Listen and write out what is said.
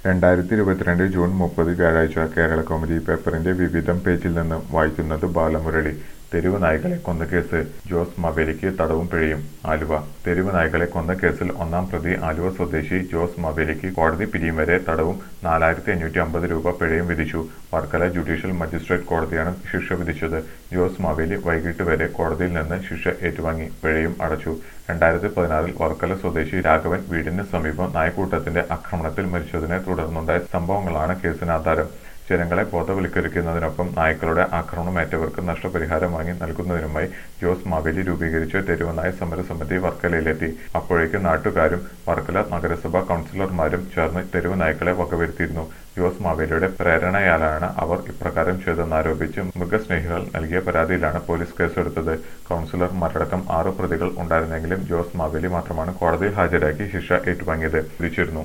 രണ്ടായിരത്തി ഇരുപത്തിരണ്ട് ജൂൺ മുപ്പത് വ്യാഴാഴ്ച കേരള കൗമുദി പേപ്പറിന്റെ വിവിധം പേജിൽ നിന്ന് വായിക്കുന്നത് ബാലമുരളി തെരുവ് നായ്ക്കളെ കൊന്ന കേസ് ജോസ് മവേലിക്ക് തടവും പിഴയും ആലുവ തെരുവ് നായ്ക്കളെ കൊന്ന കേസിൽ ഒന്നാം പ്രതി ആലുവ സ്വദേശി ജോസ് മവേലിക്ക് കോടതി പിരിയും വരെ തടവും നാലായിരത്തി അഞ്ഞൂറ്റി അമ്പത് രൂപ പിഴയും വിധിച്ചു വർക്കല ജുഡീഷ്യൽ മജിസ്ട്രേറ്റ് കോടതിയാണ് ശിക്ഷ വിധിച്ചത് ജോസ് മാവേലി വൈകിട്ട് വരെ കോടതിയിൽ നിന്ന് ശിക്ഷ ഏറ്റുവാങ്ങി പിഴയും അടച്ചു രണ്ടായിരത്തി പതിനാറിൽ വർക്കല സ്വദേശി രാഘവൻ വീടിന് സമീപം നായ്ക്കൂട്ടത്തിന്റെ ആക്രമണത്തിൽ മരിച്ചതിനെ തുടർന്നുണ്ടായ സംഭവങ്ങളാണ് കേസിന് ആധാരം ജനങ്ങളെ ബോധവൽക്കരിക്കുന്നതിനൊപ്പം നായ്ക്കളുടെ ആക്രമണമേറ്റവർക്ക് നഷ്ടപരിഹാരം വാങ്ങി നൽകുന്നതിനുമായി ജോസ് മാവേലി രൂപീകരിച്ച തെരുവനായ സമരസമിതി വർക്കലയിലെത്തി അപ്പോഴേക്ക് നാട്ടുകാരും വർക്കല നഗരസഭാ കൗൺസിലർമാരും ചേർന്ന് തെരുവ് നായ്ക്കളെ വകവരുത്തിയിരുന്നു ജോസ് മാവേലിയുടെ പ്രേരണയാലാണ് അവർ ഇപ്രകാരം ചെയ്തെന്നാരോപിച്ച് മൃഗസ്നേഹികൾ നൽകിയ പരാതിയിലാണ് പോലീസ് കേസെടുത്തത് കൗൺസിലർമാരടക്കം ആറ് പ്രതികൾ ഉണ്ടായിരുന്നെങ്കിലും ജോസ് മാവേലി മാത്രമാണ് കോടതിയിൽ ഹാജരാക്കി ശിക്ഷ ഏറ്റുവാങ്ങിയത് വിധിച്ചിരുന്നു